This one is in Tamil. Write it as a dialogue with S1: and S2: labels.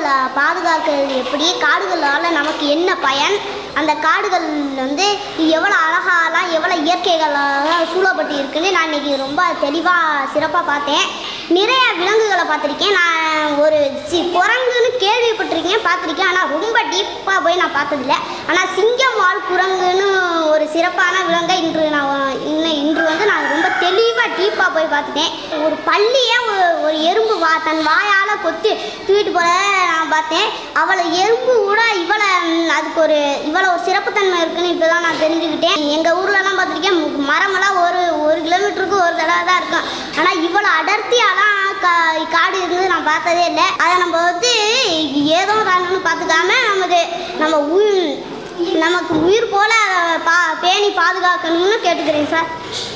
S1: பாதுகாக்கிறது எப்படி காடுகளால் நமக்கு என்ன பயன் அந்த காடுகள் வந்து எவ்வளோ அழகாலாம் எவ்வளோ இயற்கைகளால் சூழப்பட்டு இருக்குன்னு நான் இன்னைக்கு ரொம்ப தெளிவாக சிறப்பாக பார்த்தேன் நிறைய விலங்குகளை பார்த்துருக்கேன் நான் ஒரு சி குரங்குன்னு கேள்விப்பட்டிருக்கேன் பார்த்துருக்கேன் ஆனால் ரொம்ப டீப்பாக போய் நான் பார்த்ததில்ல ஆனால் சிங்கம் வால் குரங்குன்னு ஒரு சிறப்பான விலங்கை இன்று நான் இன்னும் இன்று வந்து நான் ரொம்ப தெளிவாக டீப்பாக போய் பார்த்துட்டேன் ஒரு பள்ளியே ஒரு- ஒரு எறும்பு வா தன் வாயால் கொத்தி தூக்கிட்டு போல நான் பார்த்தேன் அவளை எறும்பு கூட இவளை ம், அதுக்கு ஒரு இவ்வளோ ஒரு சிறப்புத்தன்மை இருக்குன்னு இப்போ தான் நான் தெரிஞ்சுக்கிட்டேன் எங்கள் ஊர்லலாம் பார்த்துருக்கேன் மு- மரமெல்லாம் ஒரு ஒரு கிலோமீட்டருக்கு ஒரு தடவை தான் இருக்கும் ஆனால் இவ்வளோ அடர்த்தியாலாம் கா காடு இருந்து நான் பார்த்ததே இல்லை அதை நம்ம வந்து ஏதோ தானு பார்த்துக்காம நமக்கு நம்ம உயிர் நமக்கு உயிர் போல பா பேணி பாதுகாக்கணும்னு கேட்டுக்கிறேன் சார்